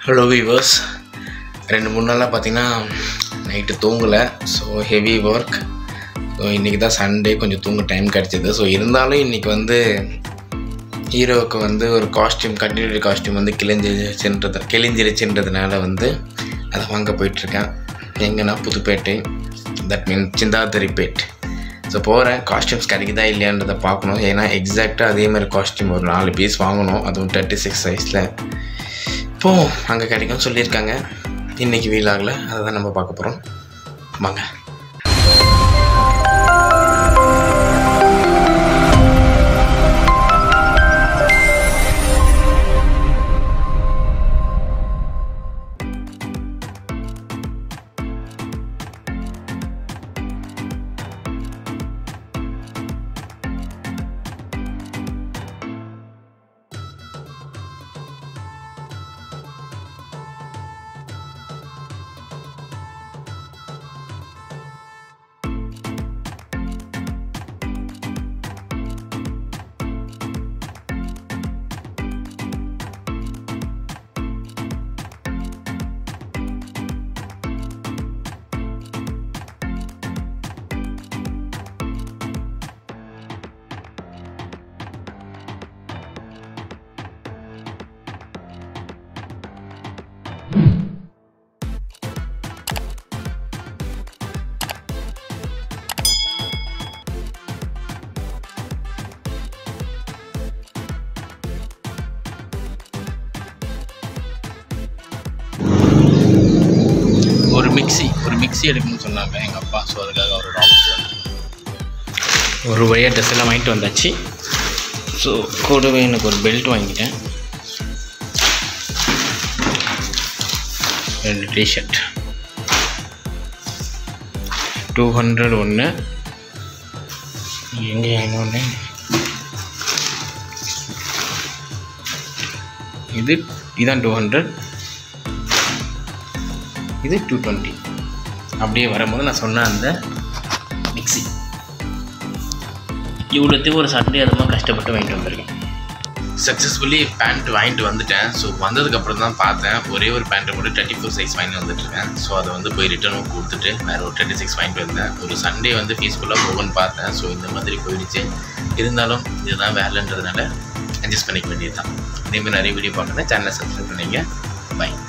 hello viewers ரெண்டு மூணு நாளாக பார்த்தீங்கன்னா நைட்டு தூங்கலை ஸோ ஹெவி ஒர்க் ஸோ இன்றைக்கி தான் சண்டே கொஞ்சம் தூங்க டைம் கிடச்சிது ஸோ இருந்தாலும் இன்றைக்கி வந்து ஹீரோவுக்கு வந்து ஒரு காஸ்டியூம் கண்டினியூட்டி காஸ்டியூம் வந்து கிழிஞ்சிருச்சுன்றது கிழிஞ்சிருச்சுன்றதுனால வந்து அதை வாங்க போயிட்டுருக்கேன் எங்கன்னா Pudupettai that mean Chintadripet so போகிறேன் காஸ்டியூம்ஸ் கிடைக்குதா இல்லையான்றதை பார்க்கணும் ஏன்னா எக்ஸாக்டாக அதே மாதிரி காஸ்டியூம் ஒரு நாலு பீஸ் வாங்கணும் அதுவும் தேர்ட்டி சிக்ஸ் சைஸில் இப்போ அங்கே கிடைக்கும்னு சொல்லியிருக்காங்க இன்றைக்கி வீலாகல அதை தான் நம்ம பார்க்க போகிறோம் வாங்க ஒரு மிக்ஸி ஒரு மிக்ஸி எடுக்கணும்னு சொன்னாங்க எங்கள் அப்பா ஸோ அதுக்காக அவரோட ஆஃபீஸ் ஒரு வழியாக ட்ரெஸ் எல்லாம் வாங்கிட்டு வந்தாச்சு ஸோ கூடவே எனக்கு ஒரு பெல்ட் வாங்கிட்டேன் ரெண்டு டிஷர்ட் டூ ஹண்ட்ரட் ஒன்று எங்கே இன்னொன்று இது இதான் டூ ஹண்ட்ரட் இது டூ டுவெண்ட்டி அப்படியே வரும்போது நான் சொன்ன அந்த மிக்ஸி இவ்வளோத்துக்கு ஒரு சண்டே அதுமாக கஷ்டப்பட்டு வாங்கிட்டு வந்திருக்கேன் சக்ஸஸ்ஃபுல்லி பேண்ட் வாங்கிட்டு வந்துட்டேன் ஸோ வந்ததுக்கப்புறம் தான் பார்த்தேன் ஒரே ஒரு பேண்ட்டை மட்டும் தேர்ட்டி ஃபோர் சைஸ் வாங்கி வந்துட்டுருக்கேன் ஸோ அதை வந்து போய் ரிட்டர்னும் கொடுத்துட்டு வேறு ஒரு தேர்ட்டி சிக்ஸ் வாங்கிட்டு வந்தேன் ஒரு சண்டே வந்து பீஸ்ஃபுல்லாக போகும்னு பார்த்தேன் ஸோ இந்த மாதிரி போயிடுச்சு இருந்தாலும் இதுதான் வேலைன்றதுனால அட்ஜஸ்ட் பண்ணிக்க வேண்டியது தான் இதேமாதிரி நிறைய வீடியோ பார்க்குறேன் சேனலை சப்ஸ்கிரைப் பண்ணிங்க பை